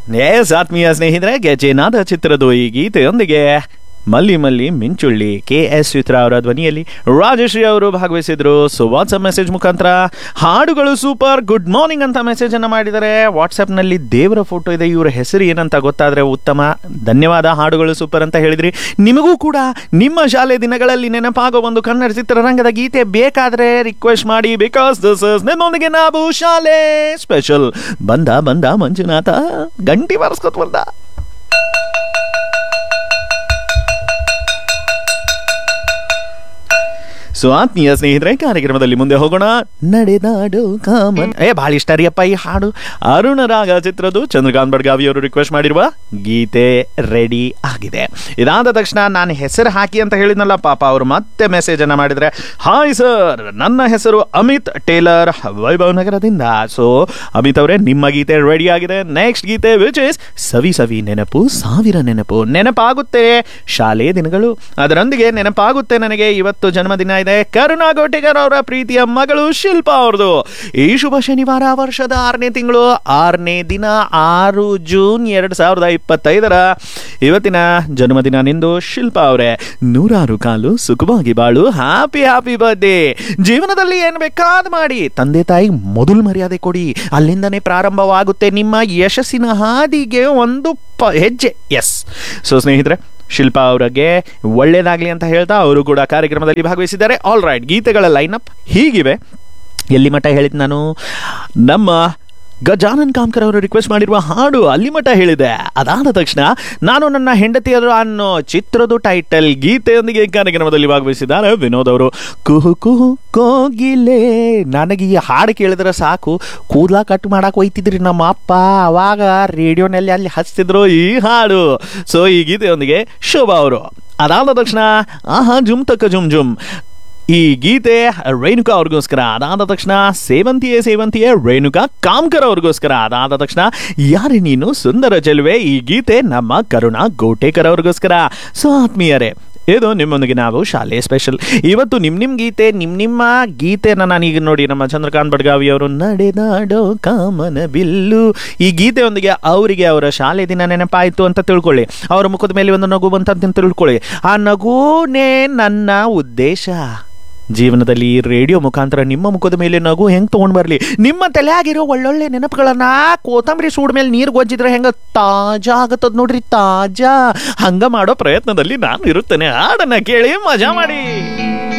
S ಆತ್ಮೀಯ ಸ್ನೇಹಿತರೆ ಗೆಜೆನಾದ ಚಿತ್ರದ ಈ ಗೀತೆಯೊಂದಿಗೆ ಮಲ್ಲಿ ಮಲ್ಲಿ ಮಿಂಚುಳ್ಳಿ ಕೆ ಎಸ್ ಚಿತ್ರ ಅವರ ಧ್ವನಿಯಲ್ಲಿ ರಾಜಶ್ರೀ ಅವರು ಭಾಗವಹಿಸಿದ್ರು ಸೊ ವಾಟ್ಸಪ್ ಮೆಸೇಜ್ ಮುಖಾಂತರ ಹಾಡುಗಳು ಸೂಪರ್ ಗುಡ್ ಮಾರ್ನಿಂಗ್ ಅಂತ ಮೆಸೇಜ್ ಅನ್ನ ಮಾಡಿದ್ದಾರೆ ವಾಟ್ಸಪ್ನಲ್ಲಿ ದೇವರ ಫೋಟೋ ಇದೆ ಇವರ ಹೆಸರು ಏನಂತ ಗೊತ್ತಾದ್ರೆ ಉತ್ತಮ ಧನ್ಯವಾದ ಹಾಡುಗಳು ಸೂಪರ್ ಅಂತ ಹೇಳಿದ್ರಿ ನಿಮಗೂ ಕೂಡ ನಿಮ್ಮ ಶಾಲೆ ದಿನಗಳಲ್ಲಿ ನೆನಪಾಗೋ ಒಂದು ಕನ್ನಡ ಚಿತ್ರರಂಗದ ಗೀತೆ ಬೇಕಾದ್ರೆ ರಿಕ್ವೆಸ್ಟ್ ಮಾಡಿ ಬಿಕಾಸ್ ದಿಸ್ ಇಸ್ ನಿಮ್ಮೊಂದಿಗೆ ನಾವು ಶಾಲೆ ಸ್ಪೆಷಲ್ ಬಂದ ಬಂದ ಮಂಜುನಾಥ ಗಂಟಿ ಬಾರಿಸ್ಕೊತ್ ಬಂದ ಸೊ ಆತ್ಮೀಯ ಸ್ನೇಹಿತರೆ ಕಾರ್ಯಕ್ರಮದಲ್ಲಿ ಮುಂದೆ ಹೋಗೋಣ ನಡೆದಾಡು ಕಾಮನ್ ಏ ಭಾಳ ಇಷ್ಟ ರೀ ಅಪ್ಪ ಈ ಹಾಡು ಅರುಣ ರಾಗ ಚಿತ್ರದ್ದು ಚಂದ್ರಕಾಂತ್ ಬಡ್ಗಾವಿ ಅವರು ರಿಕ್ವೆಸ್ಟ್ ಮಾಡಿರುವ ಗೀತೆ ರೆಡಿ ಆಗಿದೆ ಇದಾದ ತಕ್ಷಣ ನಾನು ಹೆಸರು ಹಾಕಿ ಅಂತ ಹೇಳಿದ್ನಲ್ಲ ಪಾಪ ಅವರು ಮತ್ತೆ ಮೆಸೇಜ್ ಅನ್ನ ಮಾಡಿದ್ರೆ ಹಾಯ್ ಸರ್ ನನ್ನ ಹೆಸರು ಅಮಿತ್ ಟೇಲರ್ ವೈಭವ್ ನಗರದಿಂದ ಸೊ ಅಮಿತ್ ಅವರೇ ನಿಮ್ಮ ಗೀತೆ ರೆಡಿ ಆಗಿದೆ ನೆಕ್ಸ್ಟ್ ಗೀತೆ ವಿಚ್ ಇಸ್ ಸವಿ ಸವಿ ನೆನಪು ಸಾವಿರ ನೆನಪು ನೆನಪಾಗುತ್ತೆ ಶಾಲೆ ದಿನಗಳು ಅದರೊಂದಿಗೆ ನೆನಪಾಗುತ್ತೆ ನನಗೆ ಇವತ್ತು ಜನ್ಮದಿನ ಇದೆ ಕರುಣಾ ಗೋಟಿಗರ್ ಅವರ ಪ್ರೀತಿಯ ಮಗಳು ಶಿಲ್ಪಾ ಅವ್ರದ್ದು ಈ ಶುಭ ಶನಿವಾರ ವರ್ಷದ ಆರನೇ ತಿಂಗಳು ಆರನೇ ದಿನ ಆರು ಜೂನ್ ಎರಡ್ ಸಾವಿರದ ಇಪ್ಪತ್ತೈದರ ಇವತ್ತಿನ ಜನ್ಮದಿನ ನಿಂದು ಶಿಲ್ಪಾ ಅವರೇ ನೂರಾರು ಕಾಲು ಸುಖವಾಗಿ ಬಾಳು ಹ್ಯಾಪಿ ಹ್ಯಾಪಿ ಬರ್ಡೇ ಜೀವನದಲ್ಲಿ ಏನು ಬೇಕಾದ್ ಮಾಡಿ ತಂದೆ ತಾಯಿ ಮೊದಲು ಮರ್ಯಾದೆ ಕೊಡಿ ಅಲ್ಲಿಂದನೇ ಪ್ರಾರಂಭವಾಗುತ್ತೆ ನಿಮ್ಮ ಯಶಸ್ಸಿನ ಹಾದಿಗೆ ಒಂದು ಪ ಹೆಜ್ಜೆ ಎಸ್ ಸೊ ಸ್ನೇಹಿತರೆ ಶಿಲ್ಪಾ ಅವರಿಗೆ ಒಳ್ಳೇದಾಗ್ಲಿ ಅಂತ ಹೇಳ್ತಾ ಅವರು ಕೂಡ ಕಾರ್ಯಕ್ರಮದಲ್ಲಿ ಭಾಗವಹಿಸಿದ್ದಾರೆ ಆಲ್ ರೈಟ್ ಗೀತೆಗಳ ಲೈನಪ್ ಹೀಗಿವೆ ಎಲ್ಲಿ ಮಠ ಹೇಳಿದ್ ನಾನು ನಮ್ಮ ಗಜಾನನ್ ಕಾಮ್ಕರ್ ಅವರು ರಿಕ್ವೆಸ್ಟ್ ಮಾಡಿರುವ ಹಾಡು ಅಲ್ಲಿ ಮಠ ಹೇಳಿದೆ ಅದಾದ ತಕ್ಷಣ ನಾನು ನನ್ನ ಹೆಂಡತಿಯರು ಅನ್ನೋ ಚಿತ್ರದ ಟೈಟಲ್ ಗೀತೆಯೊಂದಿಗೆ ಕಾರ್ಯಕ್ರಮದಲ್ಲಿ ಭಾಗವಹಿಸಿದ್ದಾರೆ ವಿನೋದ್ ಅವರು ಕುಹು ಕುಹು ಕೋಗಿಲೆ ನನಗೆ ಈ ಹಾಡು ಕೇಳಿದ್ರೆ ಸಾಕು ಕೂದಲ ಕಟ್ ಮಾಡಕ್ಕೆ ಒಯ್ತಿದ್ರಿ ನಮ್ಮ ಅಪ್ಪ ಅವಾಗ ರೇಡಿಯೋನಲ್ಲಿ ಅಲ್ಲಿ ಹಚ್ತಿದ್ರು ಈ ಹಾಡು ಸೊ ಈ ಗೀತೆಯೊಂದಿಗೆ ಶೋಭಾ ಅವರು ಅದಾದ ತಕ್ಷಣ ಆಹಾ ಜುಮ್ ತಕ್ಕ ಜುಮ್ ಜುಮ್ ಈ ಗೀತೆ ರೇಣುಕಾ ಅವ್ರಿಗೋಸ್ಕರ ಅದಾದ ತಕ್ಷಣ ಸೇವಂತಿಯೇ ಸೇವಂತಿಯೇ ರೇಣುಕಾ ಕಾಮ್ಕರ್ ಅವ್ರಿಗೋಸ್ಕರ ಅದಾದ ತಕ್ಷಣ ಯಾರೇ ನೀನು ಸುಂದರ ಚೆಲುವೆ ಈ ಗೀತೆ ನಮ್ಮ ಕರುಣಾ ಗೋಟೇಕರ್ ಅವ್ರಿಗೋಸ್ಕರ ಸೊ ಆತ್ಮೀಯರೇ ಇದು ನಿಮ್ಮೊಂದಿಗೆ ನಾವು ಶಾಲೆ ಸ್ಪೆಷಲ್ ಇವತ್ತು ನಿಮ್ಮ ನಿಮ್ಮ ಗೀತೆ ನಿಮ್ಮ ನಿಮ್ಮ ಗೀತೆನ ನಾನೀಗ ನೋಡಿ ನಮ್ಮ ಚಂದ್ರಕಾಂತ್ ಬಡ್ಗಾವಿ ಅವರು ನಡೆದಾಡೋ ಕಾಮನ ಬಿಲ್ಲು ಈ ಗೀತೆಯೊಂದಿಗೆ ಅವರಿಗೆ ಅವರ ಶಾಲೆ ದಿನ ನೆನಪಾಯಿತು ಅಂತ ತಿಳ್ಕೊಳ್ಳಿ ಅವರ ಮುಖದ ಮೇಲೆ ಒಂದು ನಗು ಬಂತ ತಿಳ್ಕೊಳ್ಳಿ ಆ ನಗುನೇ ನನ್ನ ಉದ್ದೇಶ ಜೀವನದಲ್ಲಿ ಈ ರೇಡಿಯೋ ಮುಖಾಂತರ ನಿಮ್ಮ ಮುಖದ ಮೇಲೆ ನಗು ಹೆಂಗೆ ತೊಗೊಂಡು ಬರಲಿ ನಿಮ್ಮ ತಲೆಯಾಗಿರೋ ಒಳ್ಳೊಳ್ಳೆ ನೆನಪುಗಳನ್ನ ಕೋತಂಬರಿ ಸೂಡ್ ಮೇಲೆ ನೀರು ಗೊಜ್ಜಿದ್ರೆ ಹೆಂಗೆ ತಾಜಾ ಆಗತ್ತದ ನೋಡ್ರಿ ತಾಜಾ ಹಂಗ ಮಾಡೋ ಪ್ರಯತ್ನದಲ್ಲಿ ನಾನು ಇರುತ್ತೇನೆ ಹಾಡನ್ನ ಕೇಳಿ ಮಜಾ ಮಾಡಿ